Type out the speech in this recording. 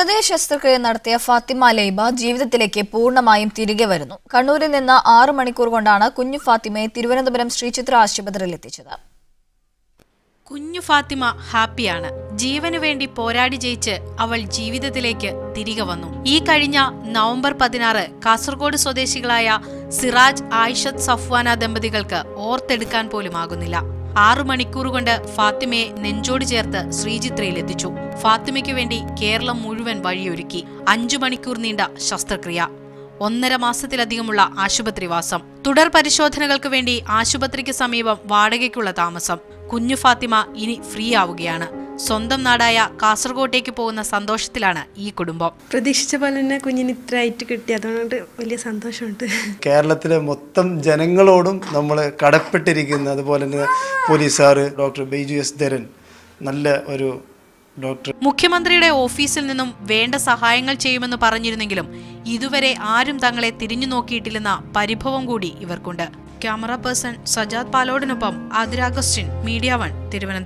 ഹൃദയ ശസ്ത്രക്രിയ നടത്തിയ ഫാത്തിമ ലൈബ ജീവിതത്തിലേക്ക് പൂർണ്ണമായും തിരികെ വരുന്നു കണ്ണൂരിൽ നിന്ന് ആറ് മണിക്കൂർ കൊണ്ടാണ് കുഞ്ഞു ഫാത്തിമയെ തിരുവനന്തപുരം ശ്രീചിത്ര ആശുപത്രിയിൽ എത്തിച്ചത് കുഞ്ഞു ഫാത്തിമ ഹാപ്പിയാണ് ജീവനു വേണ്ടി പോരാടി ജയിച്ച് അവൾ ജീവിതത്തിലേക്ക് തിരികെ വന്നു ഈ കഴിഞ്ഞ നവംബർ പതിനാറ് കാസർഗോഡ് സ്വദേശികളായ സിറാജ് ആയിഷത്ത് സഫ്വാന ദമ്പതികൾക്ക് ഓർത്തെടുക്കാൻ പോലും ആകുന്നില്ല ആറു മണിക്കൂർ കൊണ്ട് ഫാത്തിമയെ നെഞ്ചോട് ചേർത്ത് ശ്രീചിത്രയിൽ എത്തിച്ചു ഫാത്തിമയ്ക്ക് വേണ്ടി കേരളം മുഴുവൻ വഴിയൊരുക്കി അഞ്ചു മണിക്കൂർ നീണ്ട ശസ്ത്രക്രിയ ഒന്നര മാസത്തിലധികമുള്ള ആശുപത്രിവാസം തുടർ പരിശോധനകൾക്ക് വേണ്ടി ആശുപത്രിക്ക് സമീപം വാടകയ്ക്കുള്ള താമസം കുഞ്ഞു ഫാത്തിമ ഇനി ഫ്രീ ആവുകയാണ് സ്വന്തം നാടായ കാസർഗോട്ടേക്ക് പോകുന്ന സന്തോഷത്തിലാണ് ഈ കുടുംബം പ്രതീക്ഷിച്ച പോലെ തന്നെ കുഞ്ഞിന് ഇത്ര ആയിട്ട് കിട്ടി അതുകൊണ്ട് വലിയ സന്തോഷമുണ്ട് കേരളത്തിലെ മൊത്തം ജനങ്ങളോടും നമ്മൾ കടപ്പെട്ടിരിക്കുന്ന അതുപോലെ തന്നെ പോലീസുകാർ ഡോക്ടർ ബൈജു എസ് ധരൻ നല്ല ഒരു ഡോക്ടർ മുഖ്യമന്ത്രിയുടെ ഓഫീസിൽ നിന്നും വേണ്ട സഹായങ്ങൾ ചെയ്യുമെന്ന് പറഞ്ഞിരുന്നെങ്കിലും ഇതുവരെ ആരും തങ്ങളെ തിരിഞ്ഞു നോക്കിയിട്ടില്ലെന്ന പരിഭവം കൂടി ഇവർക്കുണ്ട് ക്യാമറ പേഴ്സൺ സജാദ് പാലോടിനൊപ്പം Athira Augustine Media One Thiruvananthapuram